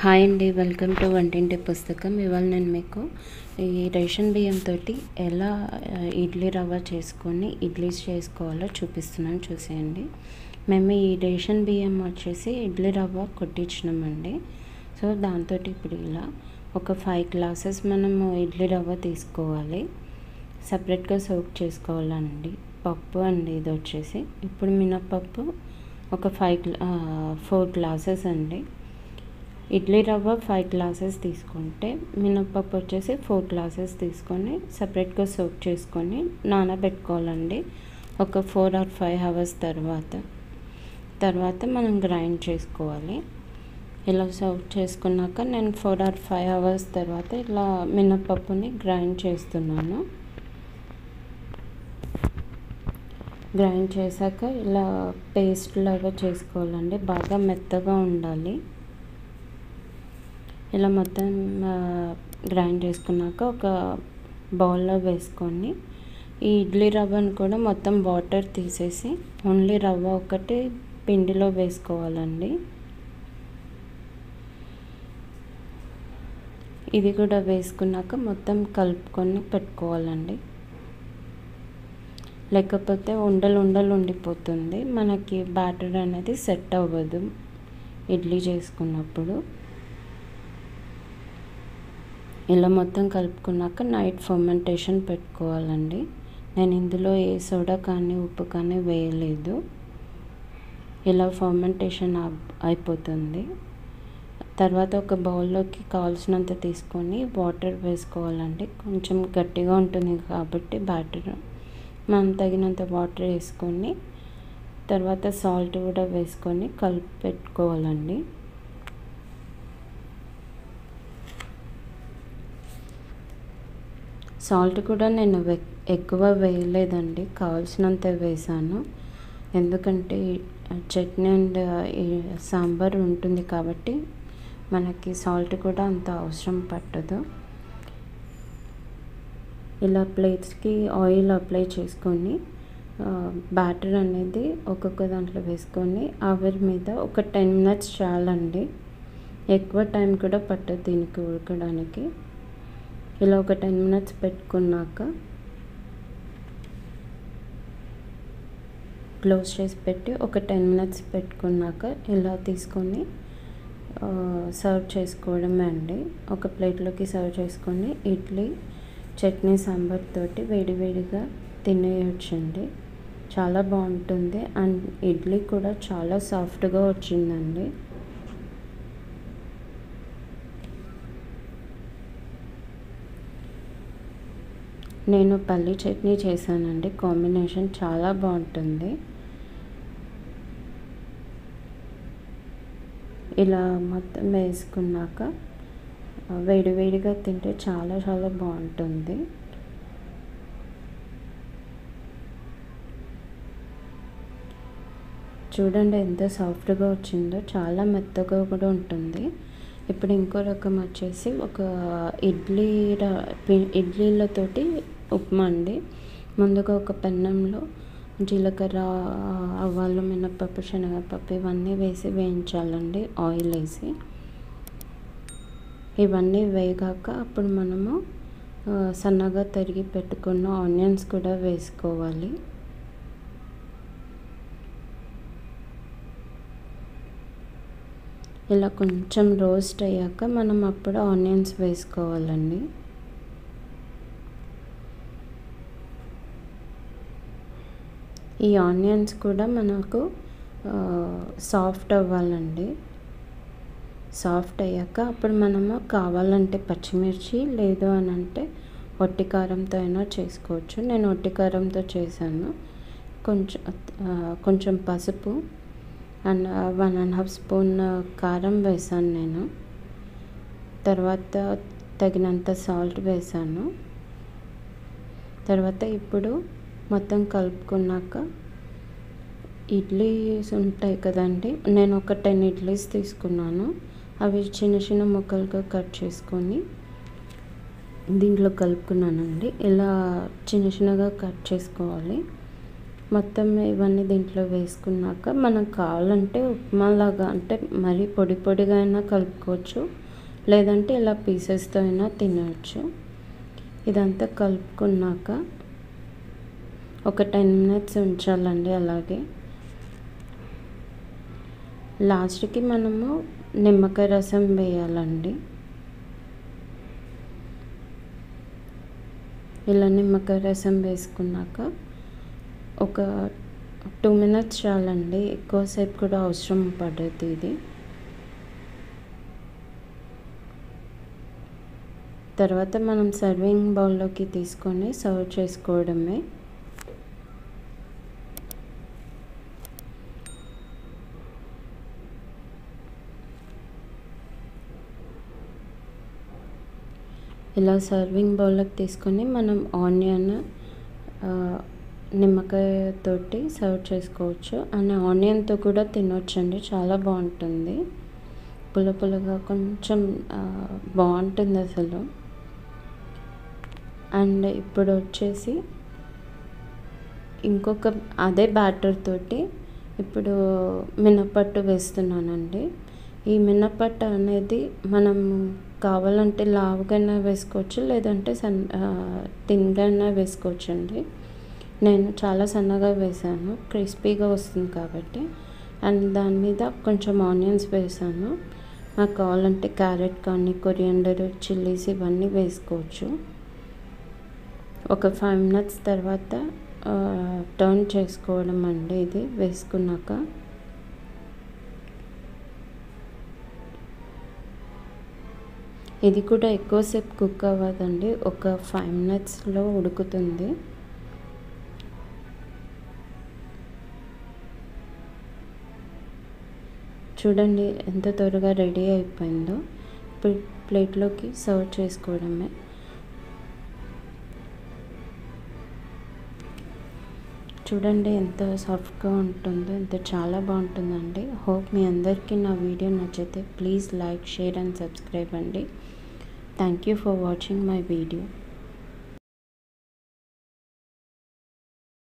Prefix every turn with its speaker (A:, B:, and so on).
A: hi అండి welcome to వంటింటి పుస్తకం ఇవాళ నేను మీకు ఈ రేషన్ బియ్యంతో ఎలా ఆ, ఇడ్లీ రవ్వ చేసుకొని ఇడ్లీస్ చేసుకోవాలో చూపిస్తున్నాను చూసేయండి మేము ఈ రేషన్ బియ్యం వచ్చేసి ఇడ్లీ రవ్వ కొట్టించినామండి సో దాంతో ఇప్పుడు ఇలా ఒక ఫైవ్ గ్లాసెస్ మనము ఇడ్లీ రవ్వ తీసుకోవాలి సపరేట్గా సోక్ చేసుకోవాలండి పప్పు అండి ఇది వచ్చేసి ఇప్పుడు మినప్పప్పు ఒక ఫైవ్ గ్లా ఫోర్ గ్లాసెస్ అండి ఇడ్లీ రవ్వ ఫైవ్ గ్లాసెస్ తీసుకుంటే మినప్పప్పు వచ్చేసి ఫోర్ గ్లాసెస్ తీసుకొని సపరేట్గా సోక్ చేసుకొని నానబెట్టుకోవాలండి ఒక ఫోర్ ఆర్ ఫైవ్ అవర్స్ తర్వాత తర్వాత మనం గ్రైండ్ చేసుకోవాలి ఇలా సర్వ్ చేసుకున్నాక నేను ఫోర్ ఆర్ ఫైవ్ అవర్స్ తర్వాత ఇలా మినప్పప్పుని గ్రైండ్ చేస్తున్నాను గ్రైండ్ చేశాక ఇలా పేస్ట్ లాగా చేసుకోవాలండి బాగా మెత్తగా ఉండాలి ఇలా మొత్తం గ్రైండ్ చేసుకున్నాక ఒక బౌల్లో వేసుకొని ఈ ఇడ్లీ రవ్వను కూడా మొత్తం వాటర్ తీసేసి ఓన్లీ రవ్వ ఒకటి పిండిలో వేసుకోవాలండి ఇది కూడా వేసుకున్నాక మొత్తం కలుపుకొని పెట్టుకోవాలండి లేకపోతే ఉండలు ఉండలు ఉండిపోతుంది మనకి బ్యాటర్ అనేది సెట్ అవ్వదు ఇడ్లీ చేసుకున్నప్పుడు ఇలా మొత్తం కలుపుకున్నాక నైట్ ఫర్మెంటేషన్ పెట్టుకోవాలండి నేను ఇందులో ఏ సోడా కానీ ఉప్పు కానీ వేయలేదు ఇలా ఫర్మెంటేషన్ అయిపోతుంది తర్వాత ఒక బౌల్లోకి కావాల్సినంత తీసుకొని వాటర్ వేసుకోవాలండి కొంచెం గట్టిగా ఉంటుంది కాబట్టి బ్యాటర్ మనం తగినంత వాటర్ వేసుకొని తర్వాత సాల్ట్ కూడా వేసుకొని కలిపి పెట్టుకోవాలండి సాల్ట్ కూడా నేను ఎక్కువ వేయలేదండి కావాల్సినంత వేసాను ఎందుకంటే చట్నీ అండ్ సాంబార్ ఉంటుంది కాబట్టి మనకి సాల్ట్ కూడా అంత అవసరం పట్టదు ఇలా ప్లేట్స్కి ఆయిల్ అప్లై చేసుకొని బ్యాటర్ అనేది ఒక్కొక్క దాంట్లో వేసుకొని ఆవిరి మీద ఒక టెన్ మినిట్స్ చాలండి ఎక్కువ టైం కూడా పట్టదు దీనికి ఉడకడానికి ఇలా ఒక టెన్ మినిట్స్ పెట్టుకున్నాక క్లోజ్ చేసి పెట్టి ఒక టెన్ మినిట్స్ పెట్టుకున్నాక ఇలా తీసుకొని సర్వ్ చేసుకోవడమే అండి ఒక ప్లేట్లోకి సర్వ్ చేసుకొని ఇడ్లీ చట్నీ సాంబార్ తోటి వేడివేడిగా తినేయొచ్చండి చాలా బాగుంటుంది అండ్ ఇడ్లీ కూడా చాలా సాఫ్ట్గా వచ్చిందండి నేను పల్లి చట్నీ చేశానండి కాంబినేషన్ చాలా బాగుంటుంది ఇలా మొత్తం వేసుకున్నాక వేడివేడిగా తింటే చాలా చాలా బాగుంటుంది చూడండి ఎంత సాఫ్ట్గా వచ్చిందో చాలా మెత్తగా కూడా ఉంటుంది ఇప్పుడు ఇంకో రకం వచ్చేసి ఒక ఇడ్లీ ఇడ్లీలతోటి ఉప్మా అండి ముందుగా ఒక పెన్నంలో జీలకర్ర ఆవాలు మినపప్పు శనగపప్పు ఇవన్నీ వేసి వేయించాలండి ఆయిల్ వేసి ఇవన్నీ వేగాక అప్పుడు మనము సన్నగా తరిగి పెట్టుకున్న ఆనియన్స్ కూడా వేసుకోవాలి ఇలా కొంచెం రోస్ట్ అయ్యాక మనం అప్పుడు ఆనియన్స్ వేసుకోవాలండి ఈ ఆనియన్స్ కూడా మనకు సాఫ్ట్ అవ్వాలండి సాఫ్ట్ అయ్యాక అప్పుడు మనము కావాలంటే పచ్చిమిర్చి లేదు అని అంటే ఒట్టి కారంతో అయినా చేసుకోవచ్చు నేను ఒట్టి కారంతో చేశాను కొంచెం కొంచెం పసుపు and one and half spoon కారం వేసాను నేను తర్వాత తగినంత సాల్ట్ వేసాను తర్వాత ఇప్పుడు మొత్తం కలుపుకున్నాక ఇడ్లీస్ ఉంటాయి కదండి నేను ఒక టెన్ ఇడ్లీస్ తీసుకున్నాను అవి చిన్న చిన్న ముక్కలుగా కట్ చేసుకొని దీంట్లో కలుపుకున్నానండి ఇలా చిన్న చిన్నగా కట్ చేసుకోవాలి మొత్తం ఇవన్నీ దీంట్లో వేసుకున్నాక మనకు కావాలంటే ఉప్మాలాగా అంటే మరీ పొడి పొడిగా అయినా కలుపుకోవచ్చు లేదంటే ఇలా పీసెస్తో అయినా తినవచ్చు ఇదంతా కలుపుకున్నాక ఒక టెన్ మినిట్స్ ఉంచాలండి అలాగే లాస్ట్కి మనము నిమ్మకాయ రసం వేయాలండి ఇలా నిమ్మకాయ రసం వేసుకున్నాక ఒక టూ మినిట్స్ చాలండి ఎక్కువసేపు కూడా అవసరం పడదు ఇది తర్వాత మనం సర్వింగ్ బౌల్లోకి తీసుకొని సర్వ్ చేసుకోవడమే ఇలా సర్వింగ్ బౌల్లోకి తీసుకొని మనం ఆనియన్ నిమ్మకాయ తోటి సర్వ్ చేసుకోవచ్చు అండ్ ఆనియన్తో కూడా తినొచ్చండి చాలా బాగుంటుంది పుల్ల పుల్లగా కొంచెం బాగుంటుంది అసలు అండ్ ఇప్పుడు వచ్చేసి ఇంకొక అదే బ్యాటర్ తోటి ఇప్పుడు మినపట్టు వేస్తున్నానండి ఈ మినపట్టు అనేది మనం కావాలంటే లావుగానే వేసుకోవచ్చు లేదంటే సన్ తిన్గానే వేసుకోవచ్చు అండి నేను చాలా సన్నగా వేసాను క్రిస్పీగా వస్తుంది కాబట్టి అండ్ దాని మీద కొంచెం ఆనియన్స్ వేసాను నాకు కావాలంటే క్యారెట్ కానీ కొరియండర్ చిల్లీస్ ఇవన్నీ వేసుకోవచ్చు ఒక ఫైవ్ మినిట్స్ తర్వాత టర్న్ చేసుకోవడం అండి ఇది వేసుకున్నాక ఇది కూడా ఎక్కువసేపు కుక్ అవ్వదండి ఒక ఫైవ్ మినిట్స్లో ఉడుకుతుంది చూడండి ఎంత త్వరగా రెడీ అయిపోయిందో ఇప్పుడు ప్లేట్లోకి సర్వ్ చేసుకోవడమే చూడండి ఎంత సాఫ్ట్గా ఉంటుందో ఎంత చాలా బాగుంటుందండి హోప్ మీ అందరికీ నా వీడియో నచ్చితే please like share and subscribe అండి thank you for watching my video